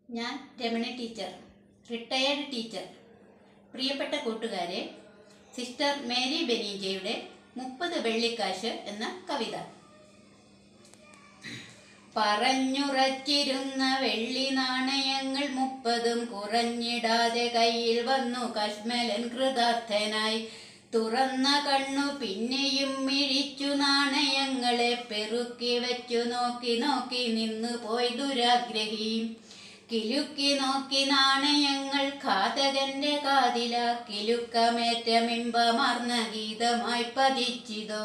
ഞാൻ Ramani teacher retired teacher പ്രിയപ്പെട്ട കൂട്ടുകാരെ സിസ്റ്റർ മേരി ബെനീജയുടെ മുപ്പത് വെള്ളിക്കാശ് എന്ന കവിത പറഞ്ഞുറച്ചിരുന്ന വെള്ളി നാണയങ്ങൾ മുപ്പതും കുറഞ്ഞിടാതെ കയ്യിൽ വന്നു കശ്മലൻ കൃതാർത്ഥനായി തുറന്ന കണ്ണു പിന്നെയും മിഴിച്ചു നാണയങ്ങളെ പെറുക്കി വെച്ചു നോക്കി നോക്കി നിന്നു പോയി ദുരാഗ്രഹി കിലുക്കി നോക്കി നാണയങ്ങൾ ഘാതകന്റെ കാതില കിലുക്കമേറ്റമിമ്പമാർന്ന ഗീതമായി പതിച്ചിതോ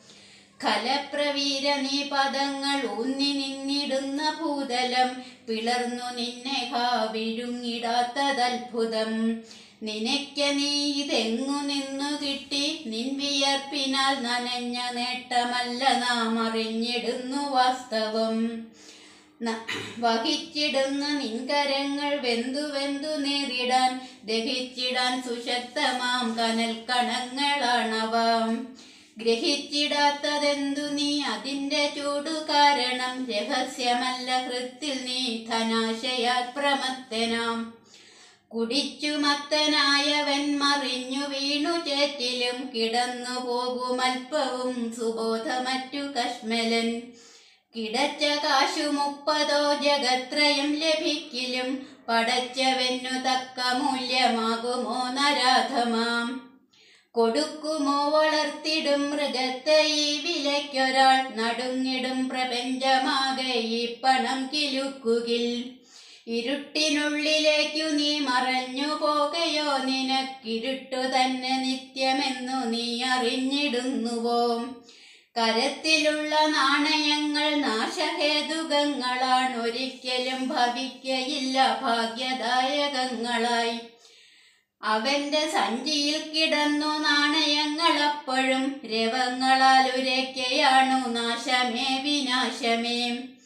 കലപ്രവീര നീ പദങ്ങൾ ഊന്നി നിന്നിടുന്ന ഭൂതലം പിളർന്നു നിന്നെ ഹാ വിഴുങ്ങിടാത്തതത്ഭുതം നിനയ്ക്ക നീ ഇതെങ്ങു നിന്നു കിട്ടി നിൻ വിയർപ്പിനാൽ നനഞ്ഞ നേട്ടമല്ല നാം അറിഞ്ഞിടുന്നു വാസ്തവം ന- വഹിച്ചിടുന്ന നിൻകരങ്ങൾ വെന്തു വെന്തു നേരിടാൻ ദഹിച്ചിടാൻ സുശക്തമാം കനൽ കണങ്ങളാണവാം ഗ്രഹിച്ചിടാത്തതെന്തു നീ അതിന്റെ ചൂടു കാരണം രഹസ്യമല്ല കൃത്തിൽ നീ ധനാശയാൽ പ്രമത്തനാം കുടിച്ചു മത്തനായവൻ മറിഞ്ഞു വീണു ചേറ്റിലും കിടന്നു പോകുമൽപ്പവും സുബോധമറ്റു കശ്മലൻ കിടച്ച കാശു മുപ്പതോ ജഗത്രയം ലഭിക്കിലും പടച്ചവനു തക്ക മൂല്യമാകുമോ നരാധമാം കൊടുക്കുമോ വളർത്തിടും മൃഗത്തെ ഈ വിലയ്ക്കൊരാൾ നടുങ്ങിടും പ്രപഞ്ചമാകെ ഈ പണം കിലുക്കുകിൽ ഇരുട്ടിനുള്ളിലേക്കു നീ മറഞ്ഞു പോകയോ നിനക്കിരുട്ടു തന്നെ നിത്യമെന്നു നീ അറിഞ്ഞിടുന്നുവോ കരത്തിലുള്ള നാണയങ്ങൾ നാശഹേതുകങ്ങളാണ് ഒരിക്കലും ഭവിക്കയില്ല ഭാഗ്യദായകങ്ങളായി അവന്റെ സഞ്ചിയിൽ കിടന്നു നാണയങ്ങളപ്പോഴും രവങ്ങളാൽ ഉരയ്ക്കയാണു നാശമേ വിനാശമേ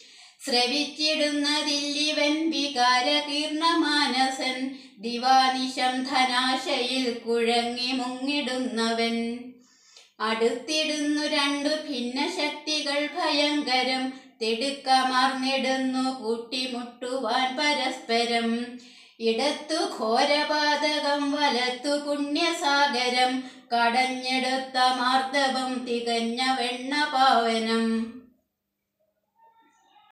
ശ്രവിച്ചിടുന്നതില്ലിവൻ വികാരകീർണമാനസൻ ദിവാനിശം ധനാശയിൽ കുഴങ്ങി മുങ്ങിടുന്നവൻ അടുത്തിടുന്നു രണ്ടു ഭിന്നശക്തികൾ ഭയങ്കരം തിടുക്കമാർന്നിടുന്നു കൂട്ടിമുട്ടുവാൻ പരസ്പരം ഇടത്തു ഘോരപാതകം വലത്തു പുണ്യസാഗരം കടഞ്ഞെടുത്ത മാർദ്ദവം തികഞ്ഞ വെണ്ണ പാവനം